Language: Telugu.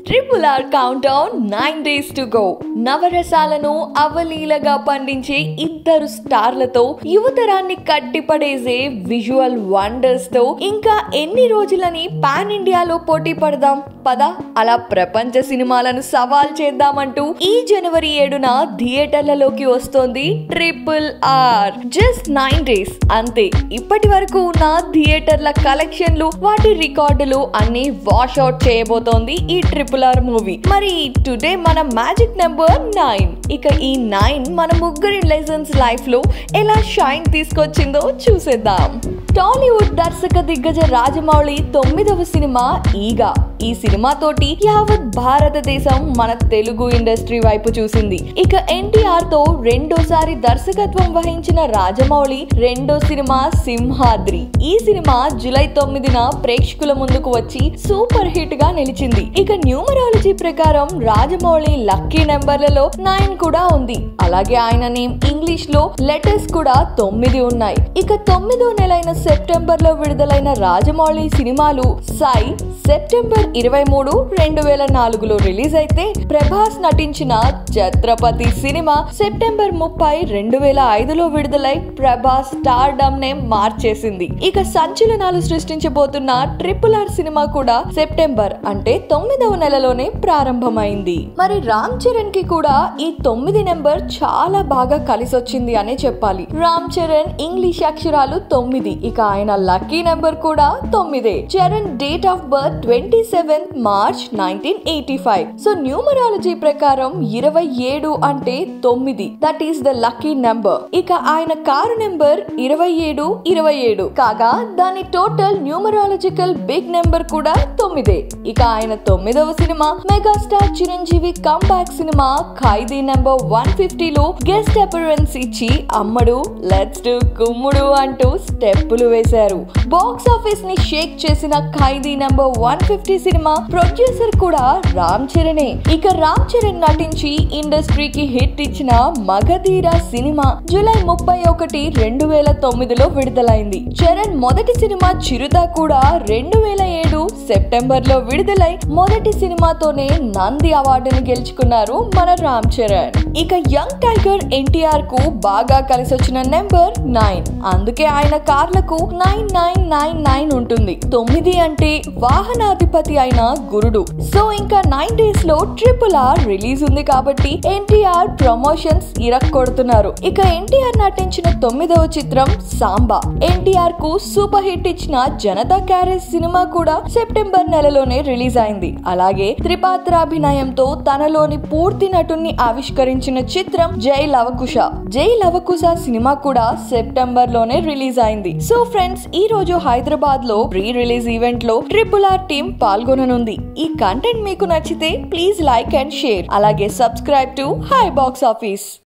triple R countdown nine days to go నవరసాలను అవలీలగా పండించే ఇద్దరు స్టార్లతో యువతరాన్ని కట్టిపడేసే విజువల్ వండర్స్ తో ఇంకా ఎన్ని రోజులని పాన్ ఇండియాలో పోటీ పడదాం పద అలా ప్రపంచ సినిమాలను సవాల్ చేద్దామంటూ ఈ జనవరి ఏడున థియేటర్లలోకి వస్తోంది triple R just nine days అంతే ఇప్పటి వరకు ఉన్న థియేటర్ల కలెక్షన్లు వాటి రికార్డులు అన్ని వాష్ అవుట్ చేయబోతోంది ఈ ట్రిపుల్ ఆర్ మూవీ మరి టుడే మన మ్యాజిక్ నెంబర్ నైన్ ఇక ఈ నైన్ మన ముగ్గురి లెజన్స్ లైఫ్ లో ఎలా షైన్ తీసుకొచ్చిందో చూసేద్దాం టాలీవుడ్ దర్శక దిగ్గజ రాజమౌళి తొమ్మిదవ సినిమా ఈగా ఈ సినిమాతోటి యావత్ భారతదేశం మన తెలుగు ఇండస్ట్రీ వైపు చూసింది ఇక ఎన్టీఆర్ తో రెండోసారి దర్శకత్వం వహించిన రాజమౌళి రెండో సినిమా సింహాద్రి ఈ సినిమా జూలై తొమ్మిదిన ప్రేక్షకుల ముందుకు వచ్చి సూపర్ హిట్ గా నిలిచింది ఇక న్యూమరాలజీ ప్రకారం రాజమౌళి లక్కీ నెంబర్లలో నైన్ కూడా ఉంది అలాగే ఆయన నేమ్ ఇంగ్లీష్ లో లెటర్స్ కూడా తొమ్మిది ఉన్నాయి ఇక తొమ్మిదో నెలైన సెప్టెంబర్ లో విడుదలైన రాజమౌళి సినిమాలు సై సెప్టెంబర్ ఇరవై మూడు రెండు వేల నాలుగులో రిలీజ్ అయితే ప్రభాస్ నటించిన ఛత్రపతి సినిమా సెప్టెంబర్ ముప్పై రెండు వేల ఐదులో విడుదలై ప్రభాస్ స్టార్ డమ్ నేమ్ మార్చేసింది ఇక సంచలనాలు సృష్టించబోతున్న ట్రిపుల్ ఆర్ సినిమా కూడా సెప్టెంబర్ అంటే తొమ్మిదవ నెలలోనే ప్రారంభమైంది మరి రామ్ చరణ్ కి కూడా ఈ తొమ్మిది నెంబర్ చాలా బాగా కలిసొచ్చింది అనే చెప్పాలి రామ్ చరణ్ ఇంగ్లీష్ అక్షరాలు తొమ్మిది ఇక ఆయన లక్కీ నెంబర్ కూడా తొమ్మిదే Charan date of birth twenty seven March nineteen eighty five so numerology ప్రకారం ఇరవై ఏడు అంటే తొమ్మిది that is the lucky number ఇక ఆయన కారు నెంబర్ ఇరవై ఏడు ఇరవై ఏడు కాగా దాని టోటల్ న్యూమరాలజికల్ బిగ్ నెంబర్ కూడా తొమ్మిదే ఇక ఆయన తొమ్మిదవ సినిమా మెగాస్టార్ చిరంజీవి కంబ్యాక్ సినిమా ఖైదీ నెంబర్ వన్ ఫిఫ్టీలో గెస్ట్ అపరెన్స్ ఇచ్చి అమ్మడు లెట్స్ డు కుమ్ముడు అంటూ స్టెప్పులు వేశారు బాక్స్ ఆఫీస్ ని షేక్ చేసిన ఖైదీ నెంబర్ వన్ ఫిఫ్టీ సినిమా ప్రొడ్యూసర్ కూడా రామ్ చరణే ఇక రామ్ చరణ్ నటించి ఇండస్ట్రీకి హిట్ ఇచ్చిన మగధీర సినిమా జూలై ముప్పై ఒకటి రెండు వేల తొమ్మిదిలో విడుదలైంది చరణ్ మొదటి సినిమా చిరుత కూడా రెండు వేల ఏడు సెప్టెంబర్ లో విడుదలై మొదటి సినిమాతోనే నంది అవార్డుని గెలుచుకున్నారు మన రామ్ చరణ్ ఇక యంగ్ టైగర్ ఎన్టీఆర్ కు బాగా కలిసి వచ్చిన నెంబర్ నైన్ అందుకే ఆయన కార్లకు నైన్ నైన్ నైన్ నైన్ ఉంటుంది తొమ్మిది అంటే వాహనాధిపతి అయిన గురుడు సో ఇంకా నైన్ డేస్ లో ట్రిపుల్ ఆర్ రిలీజ్ ఉంది కాబట్టి ఎన్టీఆర్ ప్రమోషన్స్ ఇరక్కొడుతున్నారు ఇక ఎన్టీఆర్ నటించిన తొమ్మిదవ చిత్రం సాంబా ఎన్టీఆర్ కు సూపర్ హిట్ ఇచ్చిన జనతా క్యారేజ్ సినిమా కూడా సెప్టెంబర్ నెలలోనే రిలీజ్ అయింది అలాగే త్రిపాత్రాభినయంతో తనలోని పూర్తి నటుణ్ణి ఆవిష్కరించిన చిత్రం జై లవకుశ జై లవకుశ సినిమా కూడా సెప్టెంబర్ లోనే రిలీజ్ అయింది సో ఫ్రెండ్స్ ఈ రోజు హైదరాబాద్ లో ప్రీ రిలీజ్ ఈవెంట్ లో ట్రిపుల్ ఆర్ టీమ్ పాల్గొననుంది ఈ కంటెంట్ మీకు నచ్చితే ప్లీజ్ లైక్ అండ్ షేర్ అలాగే subscribe to hi box office